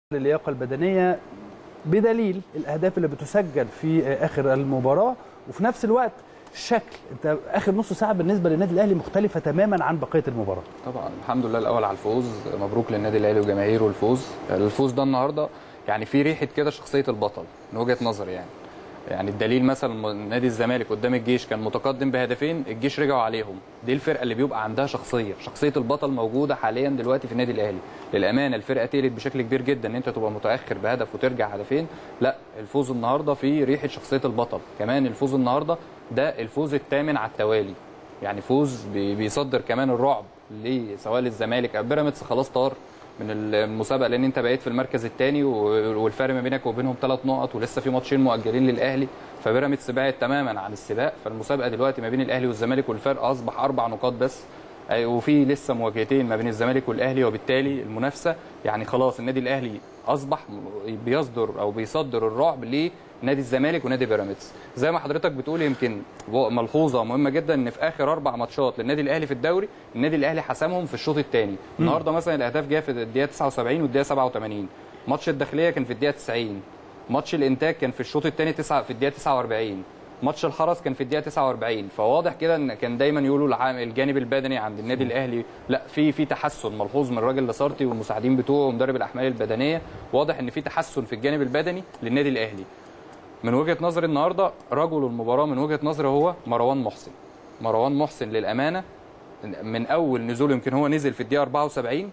اللياقه البدنيه بدليل الاهداف اللي بتسجل في اخر المباراه وفي نفس الوقت الشكل انت اخر نص ساعه بالنسبه للنادي الاهلي مختلفه تماما عن بقيه المباراه طبعا الحمد لله الاول على الفوز مبروك للنادي الاهلي وجماهيره الفوز الفوز ده النهارده يعني في ريحه كده شخصيه البطل من وجهه نظري يعني يعني الدليل مثلا نادي الزمالك قدام الجيش كان متقدم بهدفين الجيش رجعوا عليهم دي الفرقه اللي بيبقى عندها شخصيه شخصيه البطل موجوده حاليا دلوقتي في النادي الاهلي للامانه الفرقه تقلت بشكل كبير جدا ان انت تبقى متاخر بهدف وترجع هدفين لا الفوز النهارده في ريحه شخصيه البطل كمان الفوز النهارده ده الفوز الثامن على التوالي يعني فوز بي- بيصدر كمان الرعب ليه سواء للزمالك او بيراميدز خلاص طار من المسابقه لان انت بقيت في المركز الثاني والفرق ما بينك وبينهم ثلاث نقط ولسه في ماتشين مؤجلين للاهلي فبيراميدز بعد تماما عن السباق فالمسابقه دلوقتي ما بين الاهلي والزمالك والفرق اصبح اربع نقاط بس أي- وفي لسه مواجهتين ما بين الزمالك والاهلي وبالتالي المنافسه يعني خلاص النادي الاهلي اصبح بيصدر او بيصدر الرعب لنادي الزمالك ونادي بيراميدز زي ما حضرتك بتقول يمكن ملحوظه مهمه جدا ان في اخر اربع ماتشات للنادي الاهلي في الدوري النادي الاهلي حسمهم في الشوط الثاني النهارده مثلا الاهداف جايه في الدقيقه 79 والدقيقه 87 ماتش الداخليه كان في الدقيقه 90 ماتش الانتاج كان في الشوط الثاني تسعة في الدقيقه 49 ماتش الحرس كان في الدقيقه 49 فواضح كده ان كان دايما يقولوا العام- الجانب البدني عند النادي الاهلي لا في في تحسن ملحوظ من الراجل لاسارتي والمساعدين بتوعه ومدرب الاحمال البدنيه واضح ان في تحسن في الجانب البدني للنادي الاهلي من وجهه نظري النهارده رجل المباراه من وجهه نظري هو مروان محسن مروان محسن للامانه من اول نزول يمكن هو نزل في الدقيقه 74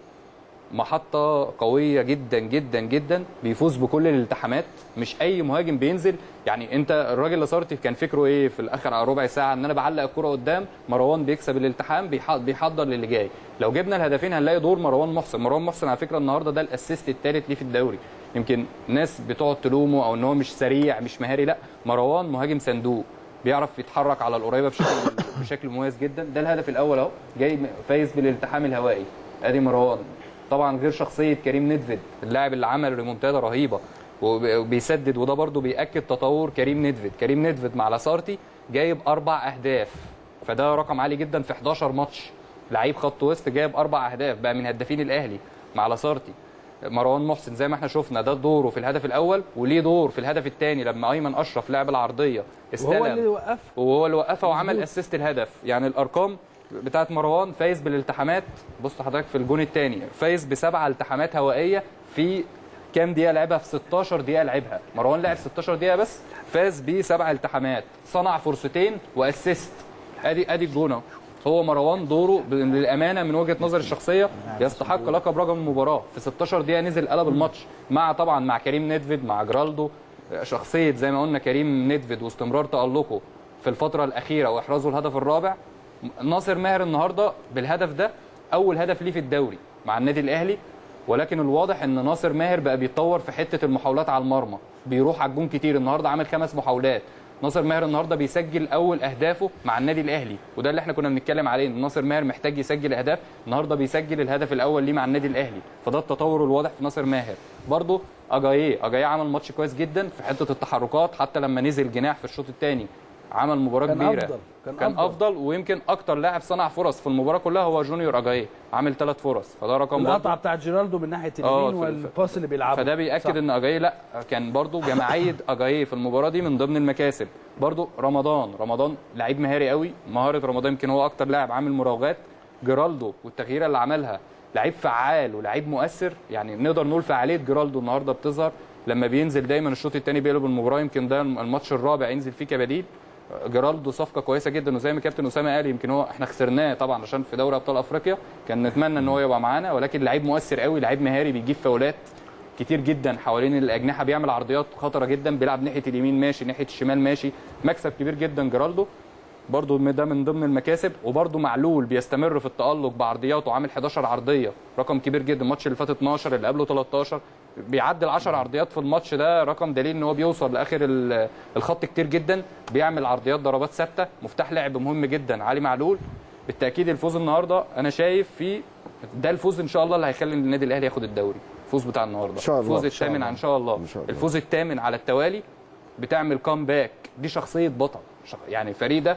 محطة قوية جدا جدا جدا بيفوز بكل الالتحامات مش أي مهاجم بينزل يعني أنت الراجل لاسارتي كان فكره إيه في الآخر ربع ساعة إن أنا بعلق الكرة قدام مروان بيكسب الالتحام بيح- بيحضر للي جاي لو جبنا الهدفين هنلاقي دور مروان محسن مروان محسن على فكرة النهاردة ده الأسيست الثالث ليه في الدوري يمكن ناس بتقعد تلومه أو إن هو مش سريع مش مهاري لا مروان مهاجم صندوق بيعرف يتحرك على القريبه بشكل بشكل مميز جدا ده الهدف الاول اهو جاي فايز بالالتحام الهوائي ادي مروان طبعا غير شخصيه كريم ندفد اللاعب اللي عمل ريمونتادا رهيبه وب- وبيسدد وده برده بياكد تطور كريم ندفد كريم ندفد مع لاسارتي جايب اربع اهداف فده رقم عالي جدا في 11 ماتش لعيب خط وسط جايب اربع اهداف بقى من هدافين الاهلي مع لاسارتي مروان محسن زي ما احنا شفنا ده دوره في الهدف الاول وليه دور في الهدف الثاني لما ايمن اشرف لعب العرضيه استلم وهو اللي وقف وهو اللي وقفها وعمل مظبوط. اسيست الهدف يعني الارقام بتاعت مروان فايز بالالتحامات بص حضرتك في الجون الثاني فايز بسبع التحامات هوائيه في كام دقيقه لعبها في 16 دقيقه لعبها مروان لعب 16 دقيقه بس فاز بسبع التحامات صنع فرصتين واسيست ادي ادي الجون اهو هو مروان دوره ب- للامانه من وجهه نظري الشخصيه يستحق لقب رجل المباراه في 16 دقيقه نزل قلب الماتش مع طبعا مع كريم نيدفيد مع جرالدو شخصيه زي ما قلنا كريم نيدفيد واستمرار تالقه في الفتره الاخيره واحرازه الهدف الرابع ناصر ماهر النهارده بالهدف ده اول هدف ليه في الدوري مع النادي الاهلي ولكن الواضح ان ناصر ماهر بقى بيتطور في حته المحاولات على المرمى بيروح على الجون كتير النهارده عامل خمس محاولات ناصر ماهر النهارده بيسجل اول اهدافه مع النادي الاهلي وده اللي احنا كنا بنتكلم عليه ان ناصر ماهر محتاج يسجل اهداف النهارده بيسجل الهدف الاول ليه مع النادي الاهلي فده التطور الواضح في ناصر ماهر برضه اجاييه اجاييه عمل ماتش كويس جدا في حته التحركات حتى لما نزل جناح في الشوط الثاني عمل مباراه كان كبيره أفضل، كان كان أفضل. افضل ويمكن اكتر لاعب صنع فرص في المباراه كلها هو جونيور اجاييه عامل ثلاث فرص فده رقم برضه القطعه بتاعت جيرالدو من ناحيه آه، اليمين في الف- والباس اللي بيلعبه فده بياكد صح. ان اجاي لا كان برضو جماعيه اجاي في المباراه دي من ضمن المكاسب برضو رمضان رمضان لعيب مهاري قوي مهاره رمضان يمكن هو اكتر لاعب عامل مراوغات جيرالدو والتغييره اللي عملها لعيب فعال ولعيب مؤثر يعني نقدر نقول فعاليه جيرالدو النهارده بتظهر لما بينزل دايما الشوط الثاني بيقلب المباراه يمكن ده الماتش الرابع ينزل فيه كبديل جيرالدو صفقه كويسه جدا وزي ما كابتن اسامه قال يمكن هو احنا خسرناه طبعا عشان في دوري ابطال افريقيا كان نتمنى ان هو يبقى معانا ولكن لعيب مؤثر قوي لعيب مهاري بيجيب فاولات كتير جدا حوالين الاجنحه بيعمل عرضيات خطره جدا بيلعب ناحيه اليمين ماشي ناحيه الشمال ماشي مكسب كبير جدا جيرالدو برضه ده من ضمن المكاسب وبرضه معلول بيستمر في التالق بعرضياته عامل 11 عرضيه رقم كبير جدا الماتش اللي فات 12 اللي قبله 13 بيعدي ال 10 عرضيات في الماتش ده رقم دليل ان هو بيوصل لاخر ال- الخط كتير جدا بيعمل عرضيات ضربات ثابته مفتاح لعب مهم جدا علي معلول بالتاكيد الفوز النهارده انا شايف في ده الفوز ان شاء الله اللي هيخلي النادي الاهلي ياخد الدوري الفوز بتاع النهارده إن شاء الله، الفوز إن شاء الثامن الله. ان شاء الله إن شاء الله. الفوز الثامن على التوالي بتعمل كامباك دي شخصيه بطل شخ- يعني الفريق ده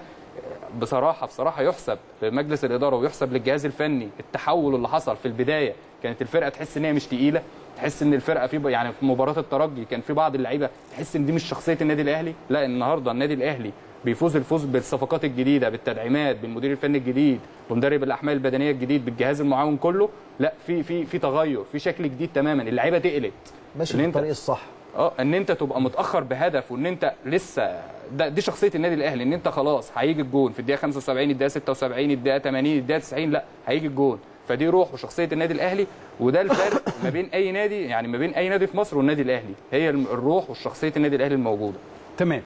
بصراحه بصراحه يحسب لمجلس الاداره ويحسب للجهاز الفني التحول اللي حصل في البدايه كانت الفرقه تحس ان هي مش تقيله تحس ان الفرقه في يعني في مباراه الترجي كان في بعض اللعيبه تحس ان دي مش شخصيه النادي الاهلي لا النهارده النادي الاهلي بيفوز الفوز بالصفقات الجديده بالتدعيمات بالمدير الفني الجديد بمدرب الاحمال البدنيه الجديد بالجهاز المعاون كله لا في في في تغير في شكل جديد تماما اللعيبه تقلت ماشي إن في أنت- الطريق الصح اه ان انت تبقى متاخر بهدف وان انت لسه ده دي شخصيه النادي الاهلي ان انت خلاص هيجي الجون في الدقيقه 75 الدقيقه 76 الدقيقه 80 الدقيقه 90 لا هيجي الجون فدي روح وشخصيه النادي الاهلي وده الفرق ما بين اي نادي يعني ما بين اي نادي في مصر والنادي الاهلي هي الروح وشخصيه النادي الاهلي الموجوده تمام